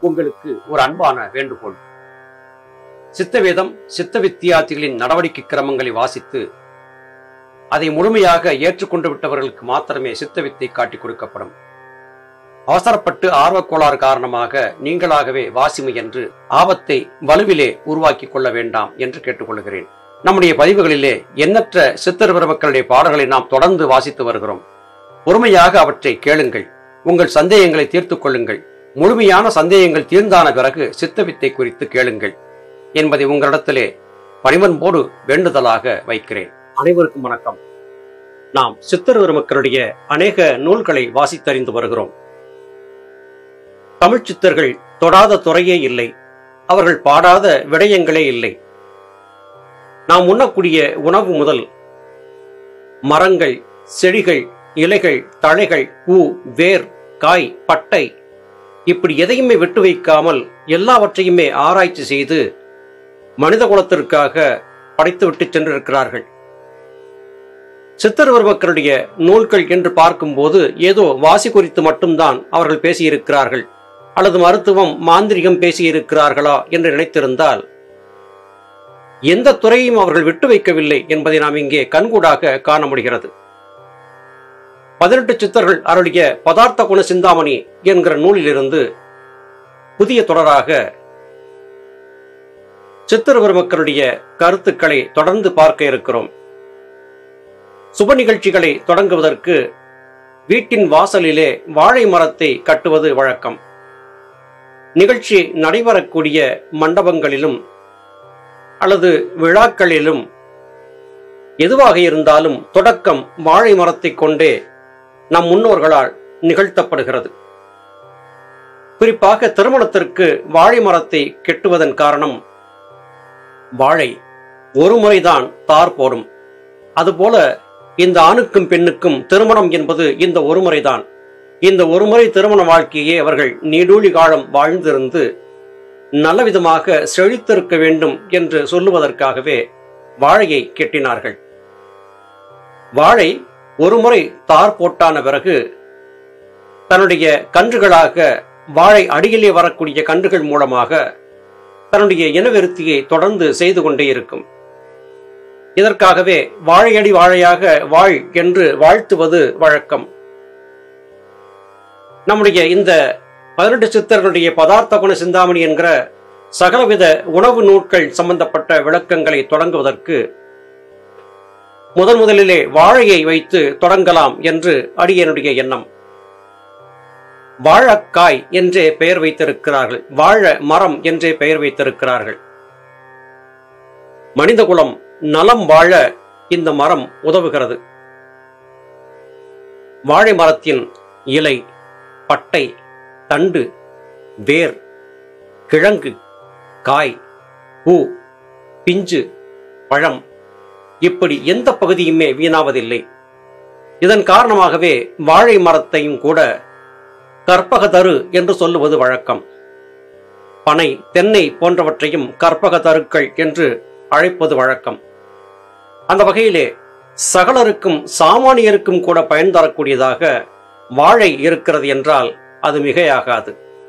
உங்களுக்கு ஒரு அன்பான வேண்டுகோள் சித்தவேதம் சித்த வித்தியார்த்திகளின் நடவடிக்கை கிரமங்களை வாசித்து அதை முழுமையாக ஏற்றுக்கொண்டு விட்டவர்களுக்கு மாத்திரமே சித்த வித்தை காட்டிக் கொடுக்கப்படும் அவசரப்பட்டு ஆர்வக்கோளாறு காரணமாக நீங்களாகவே வாசிமை என்று ஆபத்தை வலுவிலே உருவாக்கிக் கொள்ள வேண்டாம் என்று கேட்டுக்கொள்கிறேன் நம்முடைய பதிவுகளிலே எண்ணற்ற சித்தர் பெருமக்களுடைய பாடல்களை நாம் தொடர்ந்து வாசித்து வருகிறோம் பொறுமையாக அவற்றை கேளுங்கள் உங்கள் சந்தேகங்களை தீர்த்துக் கொள்ளுங்கள் முழுமையான சந்தேகங்கள் தீர்ந்தான பிறகு சித்தவித்தை குறித்து கேளுங்கள் என்பதை உங்களிடத்திலே பணிவன்போடு வேண்டுதலாக வைக்கிறேன் அனைவருக்கும் வணக்கம் நாம் சித்தர் பெருமக்களுடைய அநேக நூல்களை வாசித்தறிந்து வருகிறோம் தமிழ் சித்தர்கள் தொடாத துறையே இல்லை அவர்கள் பாடாத விடயங்களே இல்லை நாம் உண்ணக்கூடிய உணவு முதல் மரங்கள் செடிகள் இலைகள் தழைகள் பூ வேர் காய் பட்டை இப்படி எதையுமே விட்டு வைக்காமல் எல்லாவற்றையுமே ஆராய்ச்சி செய்து மனித குலத்திற்காக படைத்துவிட்டு சென்றிருக்கிறார்கள் சித்தர் மக்களுடைய நூல்கள் என்று பார்க்கும்போது ஏதோ வாசி குறித்து மட்டும்தான் அவர்கள் பேசியிருக்கிறார்கள் அல்லது மருத்துவம் மாந்திரிகம் பேசியிருக்கிறார்களா என்று நினைத்திருந்தால் எந்த துறையும் அவர்கள் விட்டு வைக்கவில்லை என்பதை நாம் இங்கே கண்கூடாக காண முடிகிறது பதினெட்டு சித்தர்கள் அருளிய பதார்த்த குண சிந்தாமணி என்கிற நூலிலிருந்து புதிய தொடராக சித்தர் பெருமக்களுடைய கருத்துக்களை தொடர்ந்து பார்க்க இருக்கிறோம் சுப நிகழ்ச்சிகளை தொடங்குவதற்கு வீட்டின் வாசலிலே வாழை மரத்தை கட்டுவது வழக்கம் நிகழ்ச்சி நடைபெறக்கூடிய மண்டபங்களிலும் அல்லது விழாக்களிலும் எதுவாக இருந்தாலும் தொடக்கம் வாழை மரத்தை கொண்டே நம் முன்னோர்களால் நிகழ்த்தப்படுகிறது குறிப்பாக திருமணத்திற்கு வாழை மரத்தை கெட்டுவதன் காரணம் வாழை ஒரு முறைதான் தார் போடும் அதுபோல இந்த ஆணுக்கும் பெண்ணுக்கும் திருமணம் என்பது இந்த ஒரு முறைதான் இந்த ஒருமுறை திருமண வாழ்க்கையே அவர்கள் நீடூழி காலம் வாழ்ந்திருந்து நல்லவிதமாக செழித்திருக்க வேண்டும் என்று சொல்லுவதற்காகவே வாழையை கெட்டினார்கள் வாழை ஒருமுறை தார் போட்டான பிறகு தன்னுடைய கன்றுகளாக வாழை அடியிலே வரக்கூடிய கன்றுகள் மூலமாக தன்னுடைய இனவெருத்தியை தொடர்ந்து செய்து கொண்டே இருக்கும் இதற்காகவே வாழையடி வாழையாக வாழ் என்று வாழ்த்துவது வழக்கம் நம்முடைய இந்த பதினெட்டு சித்தர்களுடைய பதார்த்த குண சிந்தாமணி என்கிற சகலவித உணவு நூட்கள் சம்பந்தப்பட்ட விளக்கங்களை தொடங்குவதற்கு முதன் முதலிலே வாழையை வைத்து தொடங்கலாம் என்று அடியனுடைய எண்ணம் வாழக்காய் என்றே பெயர் வைத்திருக்கிறார்கள் வாழ மரம் என்றே பெயர் வைத்திருக்கிறார்கள் மனிதகுலம் நலம் வாழ இந்த மரம் உதவுகிறது வாழை மரத்தின் இலை பட்டை தண்டு வேர் கிழங்கு காய் பூ பிஞ்சு பழம் இப்படி எந்த பகுதியுமே வீணாவதில்லை இதன் காரணமாகவே வாழை மரத்தையும் கூட கற்பகதரு என்று சொல்லுவது வழக்கம் பனை தென்னை போன்றவற்றையும் கற்பகதருக்கள் என்று அழைப்பது வழக்கம் அந்த வகையிலே சகலருக்கும் சாமானியருக்கும் கூட பயன் தரக்கூடியதாக வாழை இருக்கிறது என்றால் அது மிகையாகாது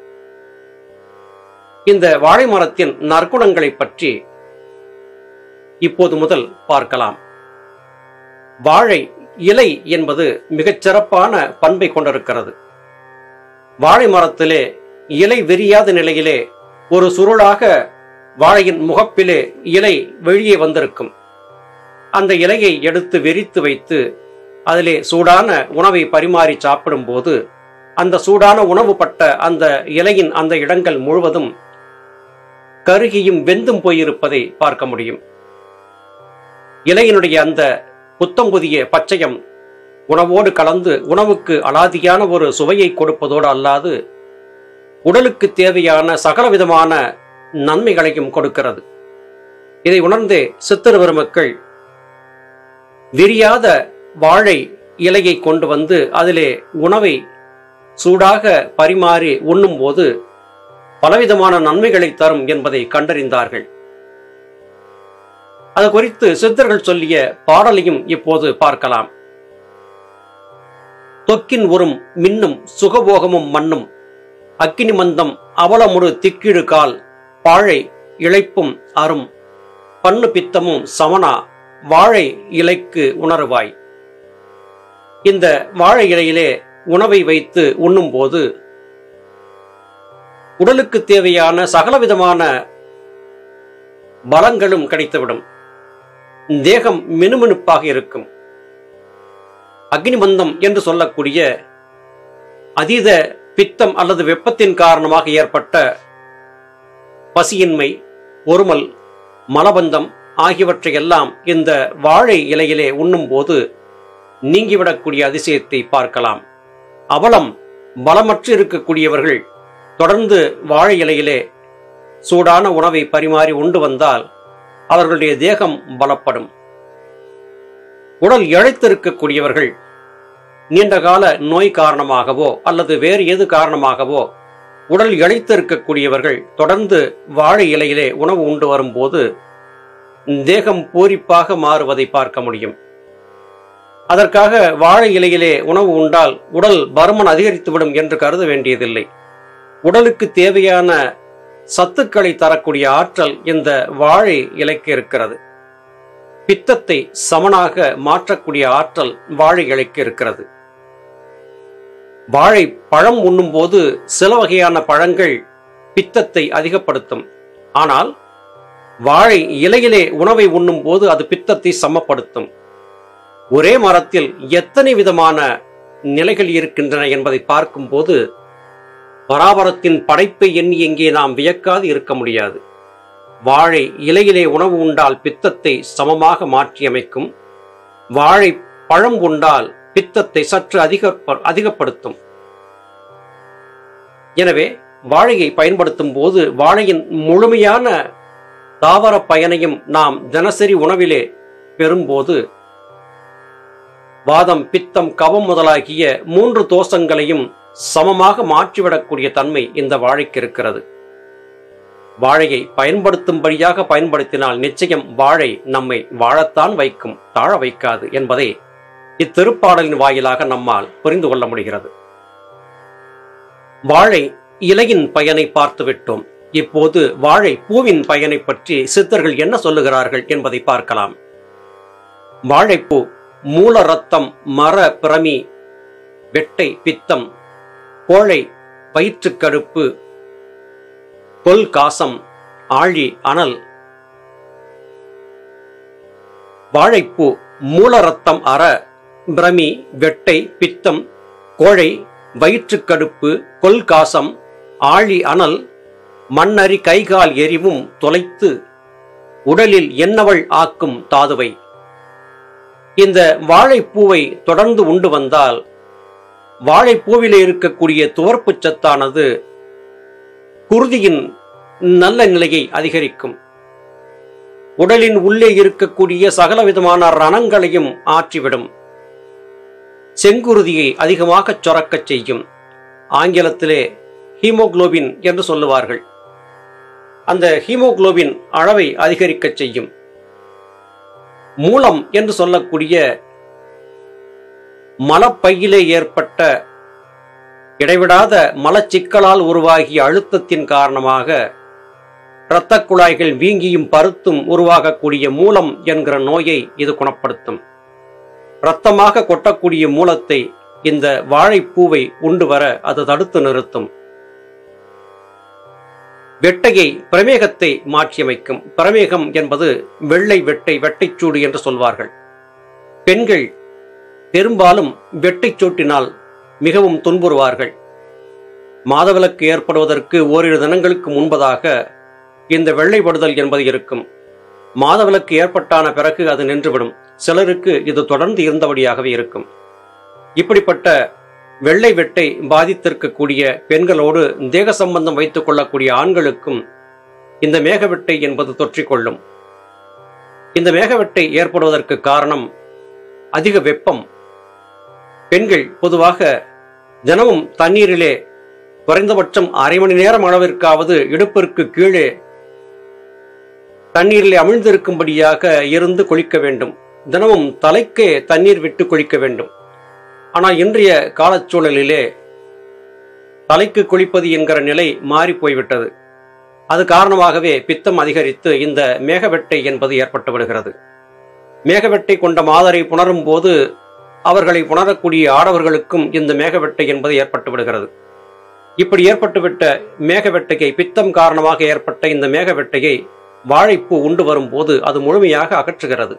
இந்த வாழை மரத்தின் நற்குணங்களை பற்றி இப்போது முதல் பார்க்கலாம் வாழை இலை என்பது மிகச் சிறப்பான பண்பை கொண்டிருக்கிறது வாழை மரத்திலே இலை விரியாத நிலையிலே ஒரு சுருளாக வாழையின் முகப்பிலே இலை வெளியே வந்திருக்கும் அந்த இலையை எடுத்து விரித்து வைத்து அதிலே சூடான உணவை பரிமாறி சாப்பிடும்போது அந்த சூடான உணவு பட்ட அந்த இலையின் அந்த இடங்கள் முழுவதும் கருகியும் வெந்தும் போயிருப்பதை பார்க்க முடியும் இலையினுடைய அந்த புத்தம் புதிய பச்சையம் உணவோடு கலந்து உணவுக்கு அலாதியான ஒரு சுவையை கொடுப்பதோடு அல்லாது உடலுக்கு தேவையான சகலவிதமான நன்மைகளையும் கொடுக்கிறது இதை உணர்ந்தே சித்தர் பெருமக்கள் விரியாத வாழை இலையை கொண்டு வந்து அதிலே உணவை சூடாக பரிமாறி உண்ணும்போது பலவிதமான நன்மைகளை தரும் என்பதை கண்டறிந்தார்கள் அது குறித்து சித்தர்கள் சொல்லிய பாடலையும் இப்போது பார்க்கலாம் தொக்கின் உறும் மின்னும் சுகபோகமும் மண்ணும் அக்கினி மந்தம் அவலமுடு திக்கிடு கால் பாழை இழைப்பும் அரும் பண்ணு பித்தமும் சமனா வாழை இலைக்கு உணருவாய் இந்த வாழை இலையிலே உணவை வைத்து உண்ணும்போது உடலுக்கு தேவையான சகலவிதமான பலங்களும் கிடைத்துவிடும் தேகம் மினுமினுப்பாக இருக்கும் அக்னிமந்தம் என்று சொல்லக்கூடிய அதீத பித்தம் அல்லது வெப்பத்தின் காரணமாக ஏற்பட்ட பசியின்மை ஒருமல் மலபந்தம் ஆகியவற்றையெல்லாம் இந்த வாழை இலையிலே உண்ணும்போது நீங்கிவிடக்கூடிய அதிசயத்தை பார்க்கலாம் அவலம் பலமற்று இருக்கக்கூடியவர்கள் தொடர்ந்து வாழை இலையிலே சூடான உணவை பரிமாறி உண்டு வந்தால் அவர்களுடைய தேகம் பலப்படும் உடல் இழைத்திருக்கக்கூடியவர்கள் நீண்டகால நோய் காரணமாகவோ அல்லது வேறு எது காரணமாகவோ உடல் இழைத்திருக்கக்கூடியவர்கள் தொடர்ந்து வாழை இலையிலே உணவு உண்டு வரும்போது தேகம் பூரிப்பாக மாறுவதை பார்க்க முடியும் அதற்காக வாழை இலையிலே உணவு உண்டால் உடல் பருமன் அதிகரித்துவிடும் என்று கருத வேண்டியதில்லை உடலுக்கு தேவையான சத்துக்களை தரக்கூடிய ஆற்றல் இந்த வாழை இலைக்கு இருக்கிறது பித்தத்தை சமனாக மாற்றக்கூடிய ஆற்றல் வாழை இலைக்கு இருக்கிறது வாழை பழம் உண்ணும்போது சில வகையான பழங்கள் பித்தத்தை அதிகப்படுத்தும் ஆனால் வாழை இலையிலே உணவை உண்ணும் போது அது பித்தத்தை சமப்படுத்தும் ஒரே மரத்தில் எத்தனை விதமான நிலைகள் இருக்கின்றன என்பதை பார்க்கும்போது பராபரத்தின் படைப்பை எண்ணி எங்கே நாம் வியக்காது இருக்க முடியாது வாழை இலையிலே உணவு உண்டால் பித்தத்தை சமமாக மாற்றியமைக்கும் வாழை பழம் உண்டால் பித்தத்தை சற்று அதிக அதிகப்படுத்தும் எனவே வாழையை பயன்படுத்தும் போது வாழையின் முழுமையான தாவர பயனையும் நாம் தினசரி உணவிலே பெறும்போது வாதம் பித்தம் கவம் முதலாகிய மூன்று தோஷங்களையும் சமமாக மாற்றிவிடக்கூடிய தன்மை இந்த வாழைக்கு இருக்கிறது வாழையை பயன்படுத்தும்படியாக பயன்படுத்தினால் நிச்சயம் வாழை நம்மை வாழத்தான் வைக்கும் தாழ வைக்காது என்பதை இத்திருப்பாடலின் வாயிலாக நம்மால் புரிந்து கொள்ள முடிகிறது வாழை இலையின் பயனை பார்த்துவிட்டோம் இப்போது வாழை பூவின் பயனை பற்றி சித்தர்கள் என்ன சொல்லுகிறார்கள் என்பதை பார்க்கலாம் வாழைப்பூ மூல ரத்தம் மர பிரமி வெட்டை பித்தம் கோழை வயிற்றுக்கடுப்பு கொல் காசம் ஆழி அனல் வாழைப்பூ மூல ரத்தம் அற பிரமி வெட்டை பித்தம் கோழை வயிற்றுக்கடுப்பு கொல்காசம் ஆழி அனல் மண்ணறி கைகால் எரிவும் தொலைத்து உடலில் என்னவள் ஆக்கும் தாதுவை இந்த வாழைப்பூவை தொடர்ந்து உண்டு வந்தால் வாழைப்பூவிலே இருக்கக்கூடிய துவர்ப்புச் சத்தானது குருதியின் நல்ல நிலையை அதிகரிக்கும் உடலின் உள்ளே இருக்கக்கூடிய சகலவிதமான ரணங்களையும் ஆற்றிவிடும் செங்குருதியை அதிகமாக சுரக்கச் செய்யும் ஆங்கிலத்திலே ஹீமோகுளோபின் என்று சொல்லுவார்கள் அந்த ஹீமோகுளோபின் அளவை அதிகரிக்கச் செய்யும் மூலம் என்று சொல்லக்கூடிய மலப்பையிலே ஏற்பட்ட இடைவிடாத மலச்சிக்கலால் உருவாகிய அழுத்தத்தின் காரணமாக இரத்த குழாய்கள் வீங்கியும் பருத்தும் உருவாகக்கூடிய மூலம் என்கிற நோயை இது குணப்படுத்தும் இரத்தமாக கொட்டக்கூடிய மூலத்தை இந்த வாழைப்பூவை உண்டு வர அது தடுத்து நிறுத்தும் வெட்டையை பிரமேகத்தை மாற்றியமைக்கும் பிரமேகம் என்பது வெள்ளை வெட்டை வெட்டைச்சூடு என்று சொல்வார்கள் பெண்கள் பெரும்பாலும் வெட்டைச்சூட்டினால் மிகவும் துன்புறுவார்கள் மாதவிலக்கு ஏற்படுவதற்கு ஓரிரு தினங்களுக்கு முன்பதாக இந்த வெள்ளைப்படுதல் என்பது இருக்கும் மாதவிலக்கு ஏற்பட்டான பிறகு அது நின்றுவிடும் சிலருக்கு இது தொடர்ந்து இருந்தபடியாகவே இருக்கும் இப்படிப்பட்ட வெள்ளை வெட்டை பாதித்திருக்கக்கூடிய பெண்களோடு தேக சம்பந்தம் வைத்துக் கொள்ளக்கூடிய ஆண்களுக்கும் இந்த மேகவெட்டை என்பது தொற்றிக்கொள்ளும் இந்த மேகவெட்டை ஏற்படுவதற்கு காரணம் அதிக வெப்பம் பெண்கள் பொதுவாக தினமும் தண்ணீரிலே குறைந்தபட்சம் அரை மணி நேரம் அளவிற்காவது இடுப்பிற்கு கீழே தண்ணீரிலே அமிழ்ந்திருக்கும்படியாக இருந்து குளிக்க வேண்டும் தினமும் தலைக்கே தண்ணீர் விட்டு குளிக்க வேண்டும் ஆனால் இன்றைய காலச்சூழலிலே தலைக்கு குளிப்பது என்கிற நிலை மாறி போய்விட்டது அது காரணமாகவே பித்தம் அதிகரித்து இந்த மேகவெட்டை என்பது ஏற்பட்டு விடுகிறது மேகவெட்டை கொண்ட மாதரை புணரும் போது அவர்களை புணரக்கூடிய ஆடவர்களுக்கும் இந்த மேகவெட்டை என்பது ஏற்பட்டு விடுகிறது இப்படி ஏற்பட்டுவிட்ட மேகவெட்டையை பித்தம் காரணமாக ஏற்பட்ட இந்த மேகவெட்டையை வாழைப்பூ உண்டு வரும்போது அது முழுமையாக அகற்றுகிறது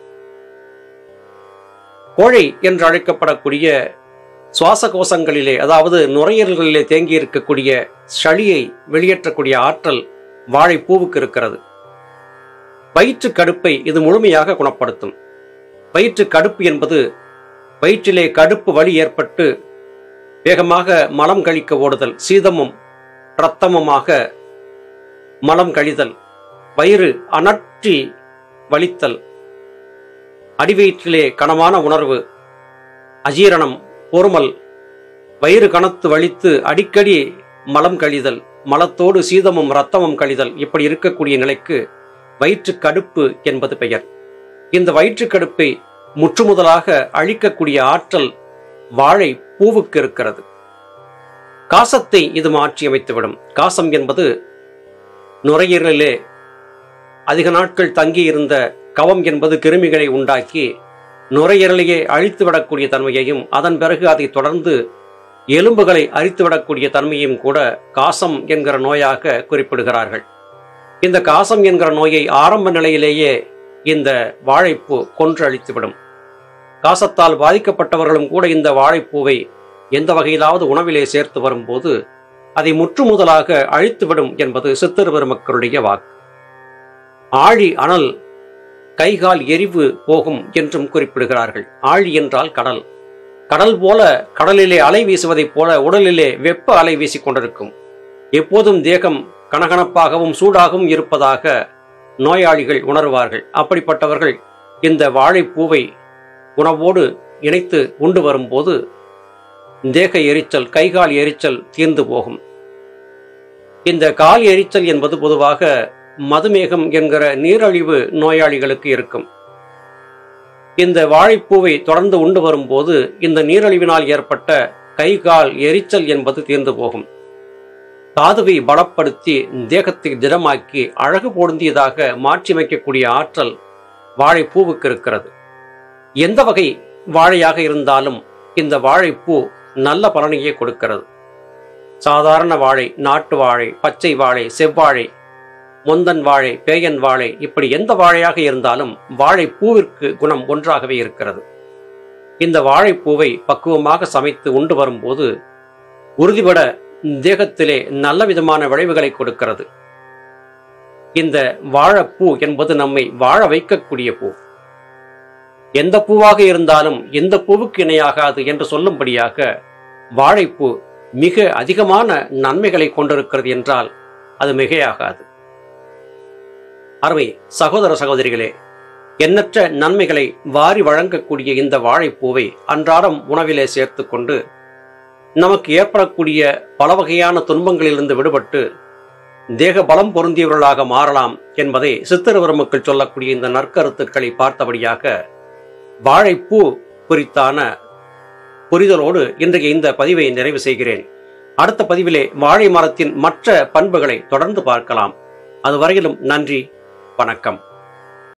கோழை என்று அழைக்கப்படக்கூடிய சுவாச கோசங்களிலே அதாவது நுரையீரல்களிலே தேங்கி இருக்கக்கூடிய சளியை வெளியேற்றக்கூடிய ஆற்றல் வாழைப்பூவுக்கு இருக்கிறது வயிற்று கடுப்பை இது முழுமையாக குணப்படுத்தும் வயிற்று கடுப்பு என்பது வயிற்றிலே கடுப்பு வலி ஏற்பட்டு வேகமாக மலம் கழிக்க ஓடுதல் சீதமும் இரத்தமுமாக மலம் கழிதல் வயிறு அனற்றி வலித்தல் அடிவயிற்றிலே கனமான உணர்வு அஜீரணம் பொறுமல் வயிறு கனத்து வலித்து அடிக்கடி மலம் கழிதல் மலத்தோடு சீதமும் இரத்தமும் கழிதல் இப்படி இருக்கக்கூடிய நிலைக்கு வயிற்று கடுப்பு என்பது பெயர் இந்த வயிற்று கடுப்பை முற்றுமுதலாக அழிக்கக்கூடிய ஆற்றல் வாழை பூவுக்கு இருக்கிறது காசத்தை இது மாற்றி அமைத்துவிடும் காசம் என்பது நுரையீரலிலே அதிக நாட்கள் தங்கியிருந்த கவம் என்பது கிருமிகளை உண்டாக்கி நுரையீரலையே அழித்துவிடக்கூடிய தன்மையையும் அதன் பிறகு அதை தொடர்ந்து எலும்புகளை அரித்துவிடக்கூடிய தன்மையும் கூட காசம் என்கிற நோயாக குறிப்பிடுகிறார்கள் இந்த காசம் என்கிற நோயை ஆரம்ப நிலையிலேயே இந்த வாழைப்பூ கொன்று அழித்துவிடும் காசத்தால் பாதிக்கப்பட்டவர்களும் கூட இந்த வாழைப்பூவை எந்த வகையிலாவது உணவிலே சேர்த்து வரும்போது அதை முற்றுமுதலாக அழித்துவிடும் என்பது சித்தர் பெருமக்களுடைய வாக்கு ஆழி அனல் கைகால் எரிவு போகும் என்றும் குறிப்பிடுகிறார்கள் ஆழி என்றால் கடல் கடல் போல கடலிலே அலை வீசுவதைப் போல உடலிலே வெப்ப அலை வீசிக் கொண்டிருக்கும் எப்போதும் தேகம் கனகனப்பாகவும் சூடாகவும் இருப்பதாக நோயாளிகள் உணர்வார்கள் அப்படிப்பட்டவர்கள் இந்த வாழைப்பூவை உணவோடு இணைத்து உண்டு வரும்போது தேக எரிச்சல் கைகால் எரிச்சல் தீர்ந்து போகும் இந்த கால் எரிச்சல் என்பது பொதுவாக மதுமேகம் என்கிற நீரழிவு நோயாளிகளுக்கு இருக்கும் இந்த வாழைப்பூவை தொடர்ந்து உண்டு வரும்போது இந்த நீரழிவினால் ஏற்பட்ட கை கால் எரிச்சல் என்பது தீர்ந்து போகும் தாதுவை பலப்படுத்தி தேகத்தை திடமாக்கி அழகு பொருந்தியதாக மாற்றியமைக்கக்கூடிய ஆற்றல் வாழைப்பூவுக்கு இருக்கிறது எந்த வகை வாழையாக இருந்தாலும் இந்த வாழைப்பூ நல்ல பலனையே கொடுக்கிறது சாதாரண வாழை நாட்டு வாழை பச்சை வாழை செவ்வாழை முந்தன் வாழை பேயன் வாழை இப்படி எந்த வாழையாக இருந்தாலும் வாழைப்பூவிற்கு குணம் ஒன்றாகவே இருக்கிறது இந்த வாழைப்பூவை பக்குவமாக சமைத்து உண்டு வரும்போது உறுதிபட தேகத்திலே நல்ல விதமான விளைவுகளை கொடுக்கிறது இந்த வாழைப்பூ என்பது நம்மை வாழ வைக்கக்கூடிய பூ எந்த பூவாக இருந்தாலும் எந்த பூவுக்கு இணையாகாது என்று சொல்லும்படியாக வாழைப்பூ மிக அதிகமான நன்மைகளை கொண்டிருக்கிறது என்றால் அது மிகையாகாது அருமை சகோதர சகோதரிகளே எண்ணற்ற நன்மைகளை வாரி வழங்கக்கூடிய இந்த வாழைப்பூவை அன்றாடம் உணவிலே சேர்த்து கொண்டு நமக்கு ஏற்படக்கூடிய பல வகையான துன்பங்களிலிருந்து விடுபட்டு தேக பலம் பொருந்தியவர்களாக மாறலாம் என்பதை சித்திரவரமுக்கள் சொல்லக்கூடிய இந்த நற்கருத்துக்களை பார்த்தபடியாக வாழைப்பூ குறித்தான புரிதலோடு இன்றைய இந்த பதிவை நிறைவு செய்கிறேன் அடுத்த பதிவிலே வாழை மரத்தின் மற்ற பண்புகளை தொடர்ந்து பார்க்கலாம் அதுவரையிலும் நன்றி வணக்கம்